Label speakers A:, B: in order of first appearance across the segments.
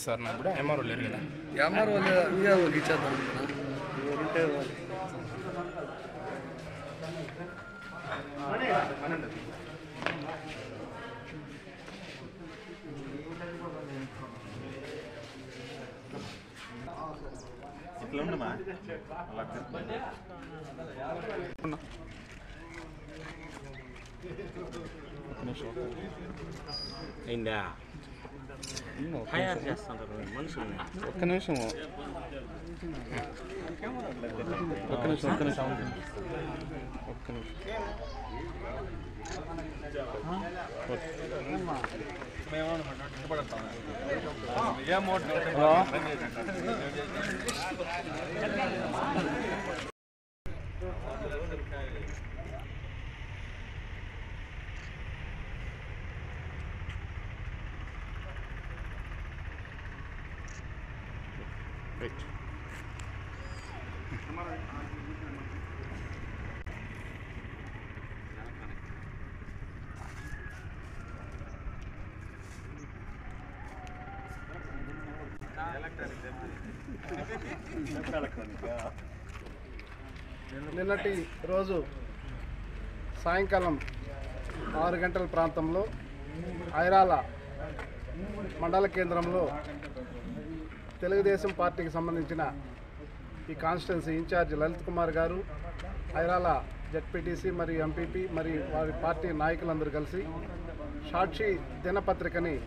A: sir నా ఇప్పుడు MRO లేరు కదా
B: ఎంఆర్ వాళ్ళు విఆర్ వాళ్ళకి ఇచ్చేద్దాం
C: ఇట్లా ఉండమా
D: అయిందా తయారు చేస్తుంటారు మనుషుల్ని
A: ఒక్క నిమిషం ఒక్క నిమిషం ఒక్క నిమిషం ఒక్క నిమిషం హలో రైట్
E: నిన్నటి రోజు సాయంకాలం ఆరు గంటల ప్రాంతంలో ఐరాల మండల కేంద్రంలో తెలుగుదేశం పార్టీకి సంబంధించిన ఈ కాన్స్టిట్యున్సీ ఇన్ఛార్జ్ లలిత్ కుమార్ గారు ఐరాల జడ్పీటీసీ మరియు ఎంపీపీ మరియు వారి పార్టీ నాయకులందరూ కలిసి సాక్షి దినపత్రికని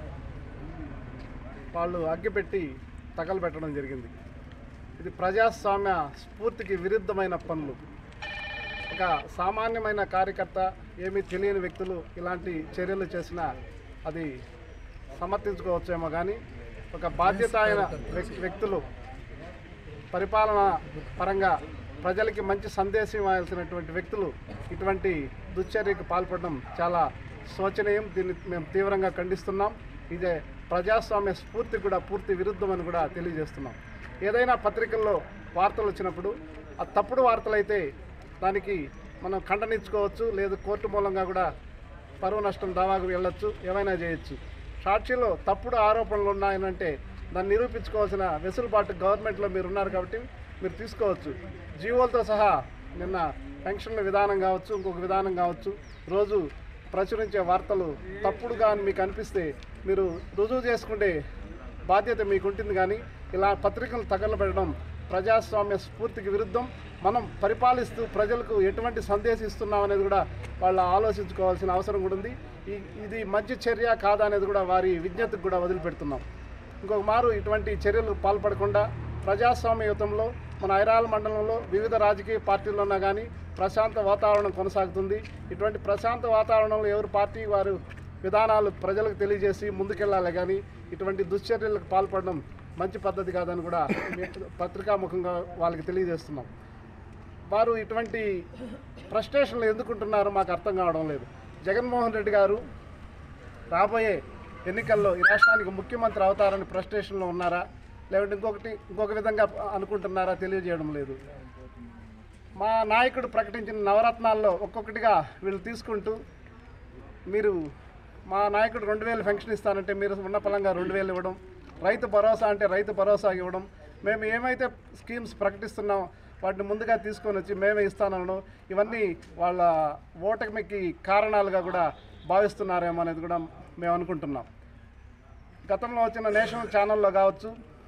E: వాళ్ళు అగ్గిపెట్టి తగలబెట్టడం జరిగింది ఇది ప్రజాస్వామ్య స్ఫూర్తికి విరుద్ధమైన పనులు ఒక సామాన్యమైన కార్యకర్త ఏమీ తెలియని వ్యక్తులు ఇలాంటి చర్యలు చేసినా అది సమర్థించుకోవచ్చేమో కానీ ఒక బాధ్యత అయిన వ్యక్- వ్యక్తులు పరిపాలన పరంగా ప్రజలకి మంచి సందేశం ఇవ్వాల్సినటువంటి వ్యక్తులు ఇటువంటి దుశ్చర్యకు పాల్పడడం చాలా శోచనీయం దీన్ని మేము తీవ్రంగా ఖండిస్తున్నాం ఇదే ప్రజాస్వామ్య స్ఫూర్తి కూడా పూర్తి విరుద్ధమని కూడా తెలియజేస్తున్నాం ఏదైనా పత్రికల్లో వార్తలు వచ్చినప్పుడు ఆ తప్పుడు వార్తలైతే దానికి మనం ఖండనించుకోవచ్చు లేదు కోర్టు మూలంగా కూడా పరువు నష్టం దావాకు వెళ్ళొచ్చు ఏమైనా చేయొచ్చు సాక్షిలో తప్పుడు ఆరోపణలు ఉన్నాయనంటే దాన్ని నిరూపించుకోవాల్సిన వెసులుబాటు గవర్నమెంట్లో మీరు ఉన్నారు కాబట్టి మీరు తీసుకోవచ్చు జీవోలతో సహా నిన్న పెన్షన్ల విధానం కావచ్చు ఇంకొక విధానం కావచ్చు రోజు ప్రచురించే వార్తలు తప్పుడుగా అని మీకు అనిపిస్తే మీరు రుజువు చేసుకుంటే బాధ్యత మీకు ఉంటుంది కానీ ఇలా పత్రికలు తగలబెట్టడం ప్రజాస్వామ్య స్ఫూర్తికి విరుద్ధం మనం పరిపాలిస్తూ ప్రజలకు ఎటువంటి సందేశం ఇస్తున్నాం అనేది కూడా వాళ్ళు ఆలోచించుకోవాల్సిన అవసరం కూడా ఉంది ఈ ఇది మంచి చర్య కాదా అనేది కూడా వారి విజ్ఞతకు కూడా వదిలిపెడుతున్నాం ఇంకొక మారు ఇటువంటి చర్యలు పాల్పడకుండా ప్రజాస్వామ్యయుతంలో మన ఐరాల మండలంలో వివిధ రాజకీయ పార్టీలు ఉన్నా కానీ ప్రశాంత వాతావరణం కొనసాగుతుంది ఇటువంటి ప్రశాంత వాతావరణంలో ఎవరు పార్టీ వారు విధానాలు ప్రజలకు తెలియజేసి ముందుకెళ్ళాలి కానీ ఇటువంటి దుశ్చర్యలకు పాల్పడడం మంచి పద్ధతి కాదని కూడా పత్రికాముఖంగా వాళ్ళకి తెలియజేస్తున్నాం వారు ఇటువంటి ఫ్రస్ట్రేషన్లు ఎందుకుంటున్నారో మాకు అర్థం కావడం లేదు జగన్మోహన్ రెడ్డి గారు రాబోయే ఎన్నికల్లో ఈ రాష్ట్రానికి ముఖ్యమంత్రి అవుతారని ఫ్రస్ట్రేషన్లో ఉన్నారా లేదంటే ఇంకొకటి ఇంకొక విధంగా అనుకుంటున్నారా తెలియజేయడం లేదు మా నాయకుడు ప్రకటించిన నవరత్నాల్లో ఒక్కొక్కటిగా వీళ్ళు తీసుకుంటూ మీరు మా నాయకుడు రెండు వేలు పెన్షన్ ఇస్తానంటే మీరు ఉన్న పలంగా రెండు వేలు ఇవ్వడం రైతు భరోసా అంటే రైతు భరోసా ఇవ్వడం మేము ఏమైతే స్కీమ్స్ ప్రకటిస్తున్నామో వాటిని ముందుగా తీసుకొని వచ్చి మేమే ఇస్తానడం ఇవన్నీ వాళ్ళ ఓటమికి కారణాలుగా కూడా భావిస్తున్నారేమో అనేది కూడా మేము అనుకుంటున్నాం గతంలో వచ్చిన నేషనల్ ఛానల్లో కావచ్చు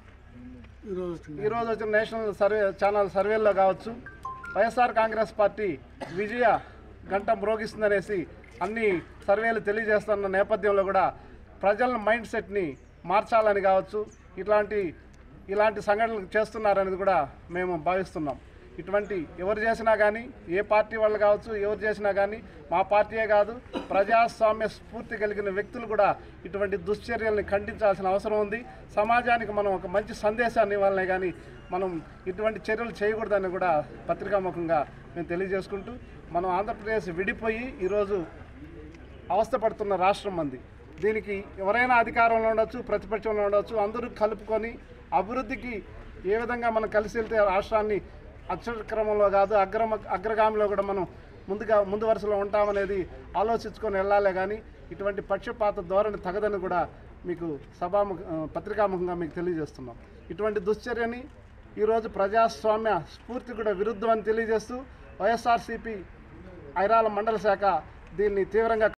E: ఈరోజు వచ్చిన నేషనల్ సర్వే ఛానల్ సర్వేల్లో కావచ్చు వైఎస్ఆర్ కాంగ్రెస్ పార్టీ విజయ గంట మ్రోగిస్తుందనేసి అన్ని సర్వేలు తెలియజేస్తున్న నేపథ్యంలో కూడా ప్రజల మైండ్ సెట్ని మార్చాలని కావచ్చు ఇట్లాంటి ఇలాంటి సంఘటనలు చేస్తున్నారనేది కూడా మేము భావిస్తున్నాం ఇటువంటి ఎవరు చేసినా కానీ ఏ పార్టీ వాళ్ళు కావచ్చు ఎవరు చేసినా కానీ మా పార్టీయే కాదు ప్రజాస్వామ్య స్ఫూర్తి కలిగిన వ్యక్తులు కూడా ఇటువంటి దుశ్చర్యల్ని ఖండించాల్సిన అవసరం ఉంది సమాజానికి మనం ఒక మంచి సందేశాన్ని ఇవ్వాలనే కానీ మనం ఇటువంటి చర్యలు చేయకూడదని కూడా పత్రికాముఖంగా మేము తెలియజేసుకుంటూ మనం ఆంధ్రప్రదేశ్ విడిపోయి ఈరోజు అవస్థపడుతున్న రాష్ట్రం మంది దీనికి ఎవరైనా అధికారంలో ఉండొచ్చు ప్రతిపక్షంలో ఉండొచ్చు అందరూ కలుపుకొని అభివృద్ధికి ఏ విధంగా మనం కలిసి వెళ్తే రాష్ట్రాన్ని అక్షరక్రమంలో కాదు అగ్రమ అగ్రగామిలో కూడా మనం ముందుగా ముందు వరుసలో ఉంటామనేది ఆలోచించుకొని వెళ్ళాలే కానీ ఇటువంటి పక్షపాత ధోరణి తగదని కూడా మీకు సభాముఖ ఆ, పత్రికాముఖంగా మీకు తెలియజేస్తున్నాం ఇటువంటి దుశ్చర్యని ఈరోజు ప్రజాస్వామ్య స్ఫూర్తి కూడా విరుద్ధం అని తెలియజేస్తూ వైఎస్ఆర్సీపీ ఐరాల మండల శాఖ దీన్ని తీవ్రంగా